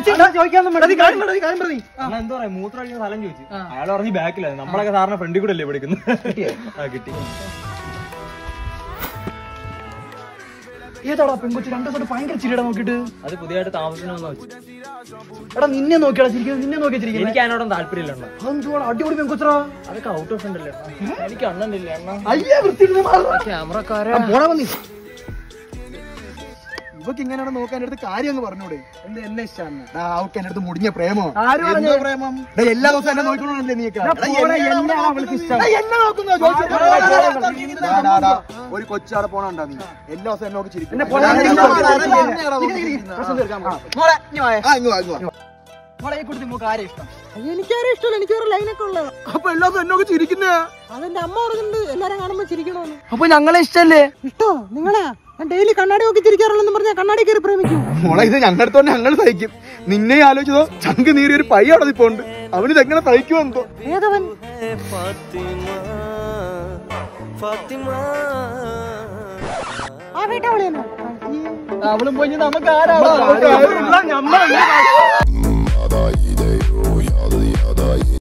ചോദിക്കാന്നും എടാ, നീ കാര്യം പറ, നീ കാര്യം പറ നീ. അണ്ണാ എന്താ പറയാ മൂത്രം ഒഴിക്കുന്ന സ്ഥലം ചോദിച്ചു അയാൾ പറഞ്ഞ് ബാക്കിലാണ് നമ്മളൊക്കെ സാറിന് ഫ്രണ്ടിൽ കൂടെ അല്ലേ പഠിക്കുന്നത് ആ കിട്ടി ഏതാടാ പെൺകൊച്ചു രണ്ടു ദിവസം ഭയങ്കര ചിരിയുടെ നോക്കിയിട്ട് അത് പുതിയതായിട്ട് താമസിക്കണമെന്ന് വെച്ചു എടാ നിന്നെ നോക്കിയാടാ ചിരിക്കുന്നത് നിന്നെ നോക്കി ചിരിക്കുന്നത് എനിക്ക് അതിനോടൊന്നും താല്പര്യമില്ല അണ്ണാ അതെന്തുവാടാ അടിപൊളി പെൺകൊച്ചറാ അതൊക്കെ ഔട്ട് ഓഫ് ഉണ്ടല്ലേ അണ്ണാ. എനിക്ക് അണ്ണനില്ല അണ്ണാ അയ്യേ വൃത്തി ക്യാമറക്കാരെ പോടാ വന്നി ഇവക്ക് ഇങ്ങനെയാണ് നോക്കാൻ അടുത്ത് കാര്യം അങ്ങ് പറഞ്ഞൂടെ എന്ത് എന്നെ ഇഷ്ടമാണ് അവക്ക് എന്റെ അടുത്ത് മുടിഞ്ഞ പ്രേമോ എന്തോ പ്രേമം ഡേ, എല്ലാ ദിവസവും എന്നെ നോക്കണല്ലേ നീയൊക്കെ എന്നെ നോക്കുന്നോ ഒരു കൊച്ചാടെ പോണണ്ടാ നീ എല്ലാ ദിവസവും എന്നെ നോക്കി ചിരിക്കും എനിക്കാരും ഇഷ്ടമല്ല എനിക്ക് വേറെ ലൈനൊക്കെ ഉള്ളത് അപ്പൊ എല്ലാ ദിവസവും എന്നെ നോക്കി ചിരിക്കുന്നേ അതെന്റെ അമ്മ പറഞ്ഞിട്ടുണ്ട് എല്ലാരും കാണുമ്പോ ചിരിക്കണമെന്ന് അപ്പൊ ഞങ്ങളെ ഇഷ്ടല്ലേ ഇഷ്ടോ നിങ്ങളെ ഞാൻ ഡെയിലി കണ്ണാടി നോക്കി ചിരിക്കാറുള്ളെന്ന് പറഞ്ഞാൽ കണ്ണാടി കയറി പ്രേമിക്കും മോളെ ഇത് ഞങ്ങളുടെ അടുത്തോണ്ട് ഞങ്ങൾ സഹിക്കും നിന്നെ ആലോചിച്ചതോ ചങ്ക് നീറിയ ഒരു പയ്യ അവിടെ ഇപ്പൊ ഉണ്ട് അവന് ഇതെങ്ങനെ സഹിക്കുമെന്തോ ഏതവൻ ആ വീട്ടവളിയാണ് അവളും പോയി നമുക്ക് ആരാ അതായി